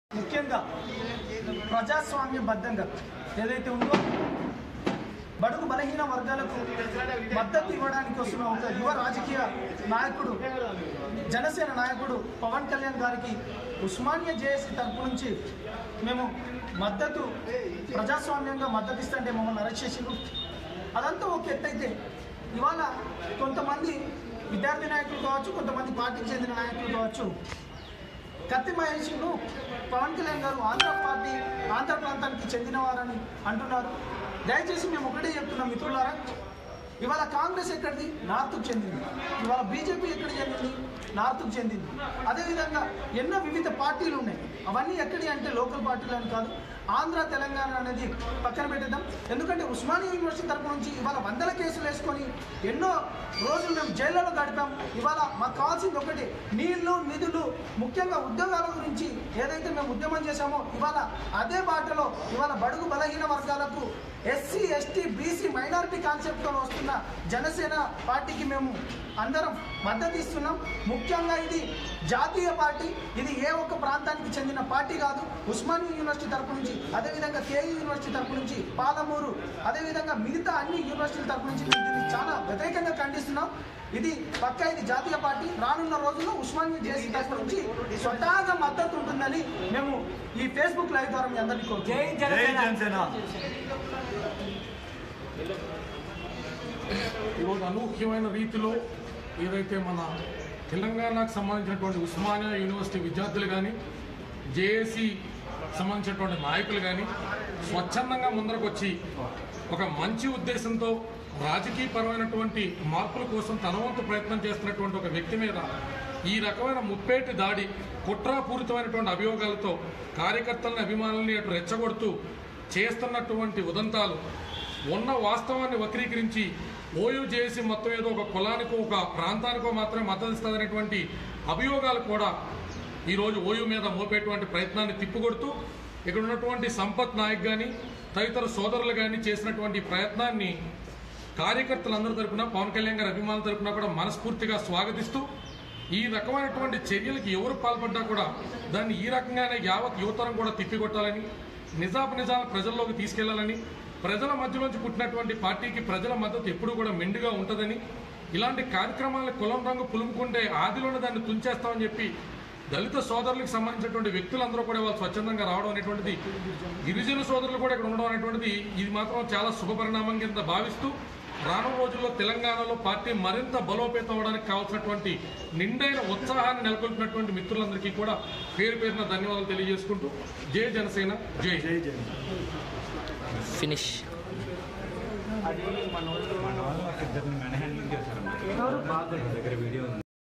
ముఖ్యంగా ప్రజాస్వామ్యబద్ధంగా ఏదైతే ఉందో బడుగు బలహీన వర్గాలకు మద్దతు ఇవ్వడానికి వస్తున్న ఒక యువ రాజకీయ నాయకుడు జనసేన నాయకుడు పవన్ కళ్యాణ్ గారికి ఉస్మానియా జేఏసీ తరపు నుంచి మేము మద్దతు ప్రజాస్వామ్యంగా మద్దతు ఇస్తుంటే మమ్మల్ని అరెస్ట్ చేసిండ్రు అదంతా ఒక ఎత్తైతే ఇవాళ కొంతమంది విద్యార్థి నాయకులు కావచ్చు కొంతమంది పార్టీకి చెందిన నాయకులు కావచ్చు కత్తి మహేష్ను పవన్ కళ్యాణ్ గారు ఆంధ్ర పార్టీ ఆంధ్ర ప్రాంతానికి చెందినవారని అంటున్నారు దయచేసి మేము ఒకటే చెప్తున్నాం మిత్రులారా ఇవాళ కాంగ్రెస్ ఎక్కడిది నార్త్కు చెందింది ఇవాళ బీజేపీ ఎక్కడ చెందింది నార్త్కు చెందింది అదేవిధంగా ఎన్నో వివిధ పార్టీలు ఉన్నాయి అవన్నీ ఎక్కడి అంటే లోకల్ పార్టీలు అని కాదు ఆంధ్ర తెలంగాణ అనేది పక్కన పెట్టేద్దాం ఎందుకంటే ఉస్మానియా యూనివర్సిటీ తరపు నుంచి ఇవాళ వందల కేసులు వేసుకొని ఎన్నో రోజులు మేము జైళ్ళలో గడిపాం ఇవాళ మాకు కావాల్సింది ఒకటి నీళ్లు నిధులు ముఖ్యంగా ఉద్యోగాల గురించి ఏదైతే మేము ఉద్యమం చేశామో ఇవాళ అదే బాటలో ఇవాళ బడుగు బలహీన వర్గాలకు ఎస్సీ ఎస్టీ బీసీ మైనారిటీ కాన్సెప్ట్తో వస్తున్న జనసేన పార్టీకి మేము అందరం మద్దతు ఇస్తున్నాం ముఖ్యంగా ఇది జాతీయ పార్టీ ఇది ఏ ఒక్క ప్రాంతానికి చెందిన పార్టీ కాదు ఉస్మానియా యూనివర్సిటీ తరపు నుంచి అదేవిధంగా కేయూ యూనివర్సిటీ తరపు నుంచి పాలమూరు అదేవిధంగా మిగతా అన్ని యూనివర్సిటీల తరపు నుంచి మేము దీన్ని చాలా వ్యతిరేకంగా ఖండిస్తున్నాం ఇది పక్క ఇది జాతీయ పార్టీ రానున్న రోజుల్లో ఉస్మానియా జేసీ తరపు నుంచి స్వతహాగా మద్దతు ఉంటుందని మేము ఈ ఫేస్బుక్ లైవ్ ద్వారా మీ అందరికీ కోరుతున్నాం. జై జనసేన ఈరోజు అనూహ్యమైన రీతిలో ఏదైతే మన తెలంగాణకు సంబంధించినటువంటి ఉస్మానియా యూనివర్సిటీ విద్యార్థులు కానీ జేఏసీ సంబంధించినటువంటి నాయకులు కానీ స్వచ్ఛందంగా ముందరకు వచ్చి ఒక మంచి ఉద్దేశంతో రాజకీయపరమైనటువంటి మార్పుల కోసం తన వంతు ప్రయత్నం చేస్తున్నటువంటి ఒక వ్యక్తి మీద ఈ రకమైన ముప్పేటి దాడి కుట్రాపూరితమైనటువంటి అభియోగాలతో కార్యకర్తలని అభిమానుల్ని అటు రెచ్చగొడుతూ చేస్తున్నటువంటి ఉదంతాలు ఉన్న వాస్తవాన్ని వక్రీకరించి ఓయూ చేసి మొత్తం ఏదో ఒక కులానికో ఒక ప్రాంతానికో మాత్రమే మద్దతు ఇస్తుందనేటువంటి అభియోగాలు కూడా ఈరోజు ఓయూ మీద మోపేటువంటి ప్రయత్నాన్ని తిప్పుకొడుతూ ఇక్కడ ఉన్నటువంటి సంపత్ నాయక్ కానీ తదితర సోదరులు కానీ చేసినటువంటి ప్రయత్నాన్ని కార్యకర్తలందరి తరపున పవన్ కళ్యాణ్ గారి అభిమానుల తరపున కూడా మనస్ఫూర్తిగా స్వాగతిస్తూ ఈ రకమైనటువంటి చర్యలకు ఎవరు పాల్పడ్డా కూడా దాన్ని ఈ రకంగానే యావత్ యువతరం కూడా తిప్పికొట్టాలని నిజాపు నిజాలు ప్రజల్లోకి తీసుకెళ్లాలని ప్రజల మధ్యలోంచి పుట్టినటువంటి పార్టీకి ప్రజల మద్దతు ఎప్పుడూ కూడా మెండుగా ఉంటుందని ఇలాంటి కార్యక్రమాలను కులం రంగు పులుముకుంటే ఆదిలోనే దాన్ని తుంచేస్తామని చెప్పి దళిత సోదరులకు సంబంధించినటువంటి వ్యక్తులందరూ కూడా వాళ్ళు స్వచ్ఛందంగా రావడం అనేటువంటిది గిరిజన సోదరులు కూడా ఇక్కడ ఉండడం అనేటువంటిది ఇది మాత్రం చాలా శుభపరిణామం కింద భావిస్తూ రానున్న రోజుల్లో తెలంగాణలో పార్టీ మరింత బలోపేతం అవడానికి కావాల్సినటువంటి నిండైన ఉత్సాహాన్ని నెలకొల్పినటువంటి మిత్రులందరికీ కూడా పేరు పేరున ధన్యవాదాలు తెలియజేసుకుంటూ జై జనసేన జై జై ఫినిష్ మన వాళ్ళు ఇద్దరిని మ్యాన్ హ్యాండ్లింగ్ చేశారు దగ్గర వీడియో ఉంది